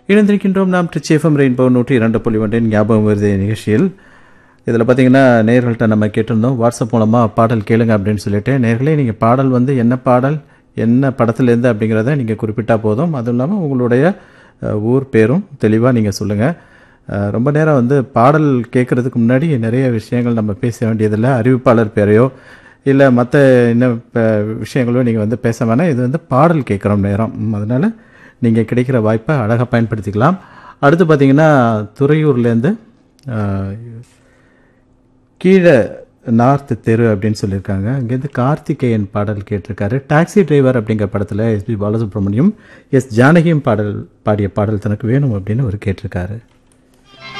இணைந்திருக்கின்றோம் நாம் ட்ரிச் FM rainbow நூற்றி இரண்டு புள்ளி ஒன்றின் ஞாபகம் வருது நிகழ்ச்சியில் இதில் பார்த்தீங்கன்னா நேர்கள்ட்ட நம்ம கேட்டிருந்தோம் வாட்ஸ்அப் மூலமாக பாடல் கேளுங்க அப்படின்னு சொல்லிட்டு நேர்களே நீங்கள் பாடல் வந்து என்ன பாடல் என்ன படத்துலேருந்து அப்படிங்கிறத நீங்கள் குறிப்பிட்டால் போதும் அதுவும் இல்லாமல் உங்களுடைய அஹ், ஊர் பேரும் தெளிவாக நீங்கள் சொல்லுங்கள் அஹ், ரொம்ப நேரம் வந்து பாடல் கேட்குறதுக்கு முன்னாடி நிறைய விஷயங்கள் நம்ம பேச வேண்டியதில்லை அறிவிப்பாளர் பேரையோ இல்லை மற்ற என்ன ப- விஷயங்களோ நீங்கள் வந்து பேச வேணாம் இது வந்து பாடல் கேட்குற நேரம் ம், அதனால நீங்கள் கிடைக்கிற வாய்ப்பை அழகாக பயன்படுத்திக்கலாம் அடுத்து பார்த்தீங்கன்னா துறையூர்லேருந்து அஹ், கீழே நார்த் தெரு அப்படின்னு சொல்லியிருக்காங்க அங்கேருந்து கார்த்திகேயன் பாடல் கேட்டிருக்காரு டாக்ஸி டிரைவர் அப்படிங்கிற படத்தில் எஸ்பி பாலசுப்ரமணியம் எஸ் ஜானகியும் பாடல் பாடிய பாடல் தனக்கு வேணும் அப்படின்னு அவர் கேட்டிருக்காரு